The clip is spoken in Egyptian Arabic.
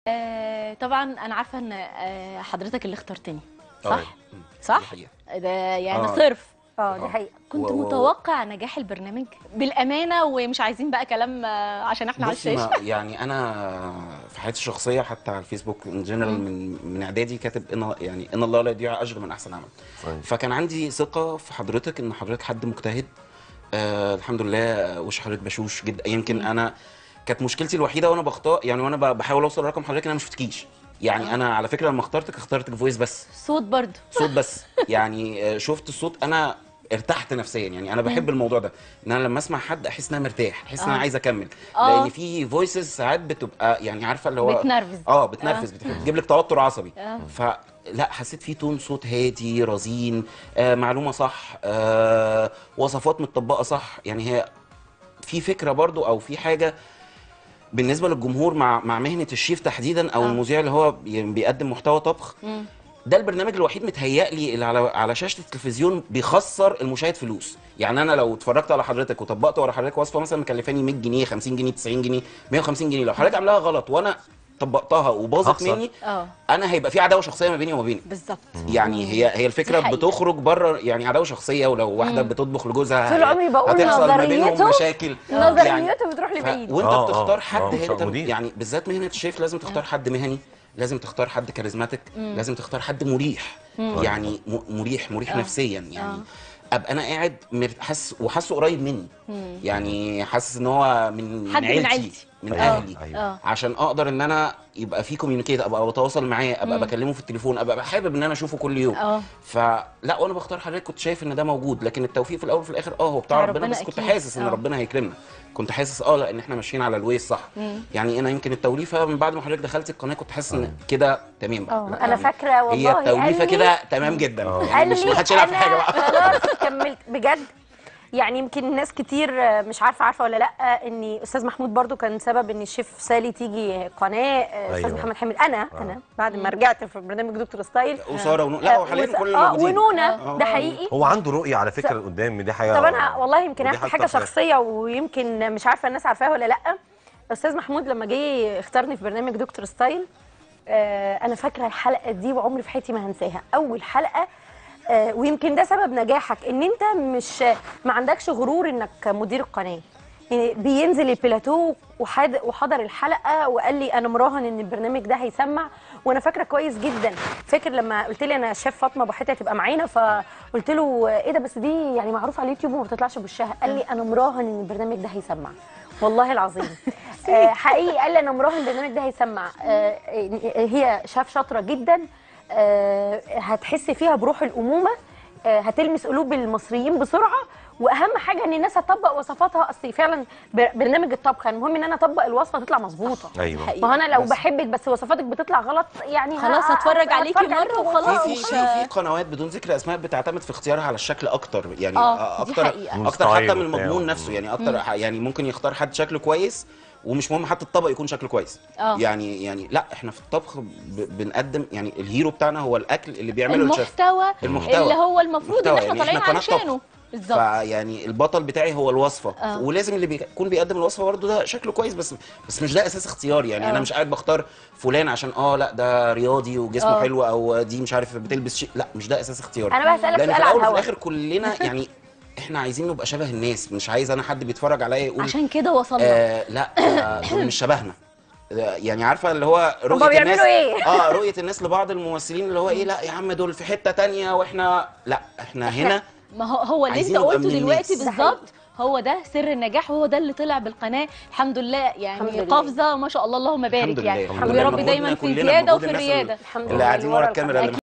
آه، طبعا انا عارفه ان آه، حضرتك اللي اخترتني آه. صح مم. صح دي حقيقة. ده يعني آه. صرف اه دي آه. حقيقه كنت و- و- متوقع نجاح البرنامج بالامانه ومش عايزين بقى كلام آه، عشان احنا على بصي الشاشه ما يعني انا في حياتي الشخصيه حتى على الفيسبوك ان جنرال من من اعدادي كاتب ان يعني ان الله لا يضيع اجر من احسن عمل صحيح. فكان عندي ثقه في حضرتك ان حضرتك حد مجتهد آه الحمد لله آه، وش حضرتك بشوش جدا يمكن انا كانت مشكلتي الوحيده وانا بختار يعني وانا ب- بحاول اوصل لرقم حضرتك ان انا ما شفتكيش يعني انا على فكره لما اخترتك اخترتك فويس بس صوت برضو صوت بس يعني آه، شفت الصوت انا ارتحت نفسيا يعني انا بحب الموضوع ده ان انا لما اسمع حد احس ان انا مرتاح احس ان انا آه. عايز اكمل آه. لان في فويسز ساعات بتبقى يعني عارفه اللي هو بتنرفز. اه بتنرفز بتح- بتجيب لك توتر عصبي آه. فلا حسيت في تون صوت هادي رزين آه معلومه صح آه وصفات متطبقه صح يعني هي في فكره برضو او في حاجه بالنسبه للجمهور مع مع مهنه الشيف تحديدا او آه. المذيع اللي هو بي- بيقدم محتوى طبخ مم. ده البرنامج الوحيد متهيألي اللي على على شاشه التلفزيون بيخسر المشاهد فلوس يعني انا لو اتفرجت على حضرتك وطبقت ورا حضرتك وصفه مثلا مكلفاني 100 جنيه 50 جنيه 90 جنيه 150 جنيه لو حضرتك عاملاها غلط وانا طبقتها وباظت هخسر. مني اه انا هيبقى في عداوه شخصيه ما بيني وما بينك بالظبط يعني هي هي الفكره دي حقيقة. بتخرج بره يعني عداوه شخصيه ولو واحده بتطبخ لجوزها طول عمري بقول هتحصل ما بينهم نظريته- مشاكل نظريته بتروح ف... لبعيد وانت آه، آه، بتختار آه، حد مش انت مدير. يعني بالذات مهنه الشيف لازم تختار حد مهني لازم تختار حد كاريزماتيك لازم تختار حد مريح يعني م... مريح مريح نفسيا يعني ابقى انا قاعد مر- حاسس وحاسه قريب مني يعني حاسس ان هو من حد من من عيلتي عيلتي. من أيوة، اهلي أيوة. اه عشان اقدر ان انا يبقى في كوميونيكيت ابقى بتواصل معاه ابقى بكلمه في التليفون ابقى حابب ان انا اشوفه كل يوم اه فلا وانا بختار حضرتك كنت شايف ان ده موجود لكن التوفيق في الاول وفي الاخر اه هو بتاع بتاع ربنا ربنا بس كنت أكيد. حاسس ان آه. ربنا هيكرمنا كنت حاسس اه لا ان احنا ماشيين على الوي الصح يعني انا يمكن التوليفه من بعد ما حضرتك دخلت القناه كنت حاسس ان كده تمام بقى اه لا، انا يعني فاكره والله هي التوليفه قال لي- كده تمام جدا قال يعني مش لي ما حدش يلعب في أنا حاجه بقى خلاص كملت بجد يعني يمكن ناس كتير مش عارفه عارفه ولا لا ان استاذ محمود برضو كان سبب ان الشيف سالي تيجي قناه استاذ أيوة. محمد حامد انا انا بعد ما رجعت في برنامج دكتور ستايل وساره ونو... لا هو حاليا وس- كل اه الموجودين ونونا آه. ده حقيقي هو عنده رؤيه على فكره قدام دي حاجه طب انا والله يمكن ودي احكي حاجه تفرق. شخصيه ويمكن مش عارفه الناس عارفاها ولا لا استاذ محمود لما جه اختارني في برنامج دكتور ستايل آه انا فاكره الحلقه دي وعمري في حياتي ما هنساها اول حلقه آه ويمكن ده سبب نجاحك ان انت مش ما عندكش غرور انك مدير القناه يعني بينزل البلاتو وحاد- وحضر الحلقه وقال لي انا مراهن ان البرنامج ده هيسمع وانا فاكره كويس جدا فاكر لما قلت لي انا شيف فاطمه ابو حته هتبقى معانا فقلت له ايه ده بس دي يعني معروفه على اليوتيوب وما بتطلعش بوشها قال لي انا مراهن ان البرنامج ده هيسمع والله العظيم آه حقيقي قال لي انا مراهن البرنامج ده هيسمع آه هي شاف شاطره جدا آه هتحس فيها بروح الامومه آه، هتلمس قلوب المصريين بسرعه واهم حاجه ان الناس هتطبق وصفاتها اصل فعلا بر- برنامج الطبخ المهم ان انا اطبق الوصفه تطلع مظبوطه ايوه حقيقي. ما هو انا لو بس. بحبك بس وصفاتك بتطلع غلط يعني خلاص ه- هتفرج ه- عليكي هتفرج مرة وخلاص. في مش- في في في قنوات بدون ذكر اسماء بتعتمد في اختيارها على الشكل اكتر يعني آه، دي اكتر حقيقة. اكتر حتى ستايل من المضمون وبتاع. نفسه يعني اكتر يعني ممكن يختار حد شكله كويس ومش مهم حتى الطبق يكون شكله كويس آه. يعني يعني لا احنا في الطبخ ب- بنقدم يعني الهيرو بتاعنا هو الاكل اللي بيعمله الشيف المحتوى, المحتوى. اللي هو المفروض ان المحتوى، احنا يعني طالعين إحنا قناة طبخ. علشانه بالظبط فيعني البطل بتاعي هو الوصفه آه. ولازم اللي بيكون بيقدم الوصفه برضه ده شكله كويس بس بس مش ده اساس اختياري يعني آه. انا مش قاعد بختار فلان عشان اه لا ده رياضي وجسمه آه. حلو او دي مش عارف بتلبس شيء لا مش ده اساس اختياري انا بقى هسالك لان سؤال في على الاول وفي الهوا الاخر كلنا يعني احنا عايزين نبقى شبه الناس مش عايز انا حد بيتفرج عليا يقول عشان كده وصلنا آه لا آه دول مش شبهنا آه، يعني عارفه اللي هو رؤيه بيعملوا الناس إيه؟ اه رؤيه الناس لبعض الممثلين اللي هو ايه لا يا عم دول في حته تانية واحنا لا احنا هنا ما هو هو اللي انت عايزين نبقى قلته من دلوقتي الناس. ده بالظبط هو ده سر النجاح وهو ده اللي طلع بالقناه الحمد لله يعني الحمد لله. قافزه ما شاء الله اللهم بارك الحمد لله يعني الحمد ويا لله رب مجهودنا دايما في كلنا، زياده مجهود وفي الناس الرياده الحمد اللي لله قاعدين اللي ورا ورا الكاميرا اللي